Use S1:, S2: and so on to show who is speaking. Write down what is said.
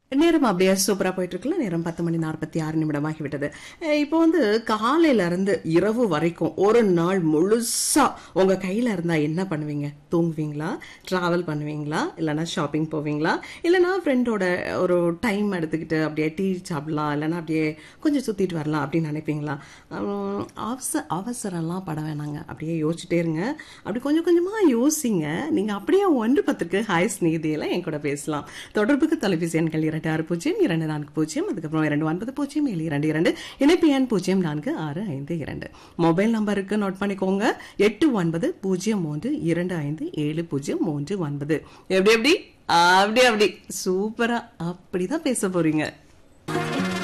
S1: நேரம் அப்படியே சூப்பரா போயிட்டு இருக்குல்ல நேரம் பத்து மணி நாற்பத்தி ஆறு நிமிடமாகி விட்டது அஹ் இப்போ வந்து காலையில இருந்து இரவு வரைக்கும் ஒரு நாள் முழுசா உங்க கையில இருந்தா என்ன பண்ணுவீங்க தூங்குவீங்களா டிராவல் பண்ணுவீங்களா இல்லைன்னா ஷாப்பிங் போவீங்களா இல்லைன்னா ஃப்ரெண்டோட ஒரு டைம் எடுத்துக்கிட்டு அப்படியே டீ சாப்பிடலாம் இல்லைன்னா அப்படியே கொஞ்சம் சுத்திட்டு வரலாம் அப்படின்னு நினைப்பீங்களா உம், அவசர அவசரம்லாம் பட வேணாங்க அப்படியே யோசிச்சுட்டே இருங்க அப்படி கொஞ்சம் கொஞ்சமா யோசிங்க நீங்க அப்படியே ஒன்று பத்துக்கு ஹாய் ஸ்நேதியில என் கூட பேசலாம் தொடர்புக்கு தொலைபேசி எண்கள் இரண்டு ஆறு பூஜ்ஜியம் இரண்டு நான்கு பூஜ்ஜியம் அதுக்கப்புறம் இரண்டு ஒன்பது பூஜ்ஜியம் ஏழு இரண்டு இரண்டு இணைப்பு எண் பூஜ்ஜியம் நான்கு ஆறு ஐந்து இரண்டு மொபைல் நம்பருக்கு நோட் பண்ணிக்கோங்க எட்டு ஒன்பது பூஜ்ஜியம் மூன்று இரண்டு ஐந்து ஏழு பூஜ்ஜியம் மூன்று ஒன்பது எப்படி எப்படி அப்படி அப்படி சூப்பரா அப்படிதான் பேச போறீங்க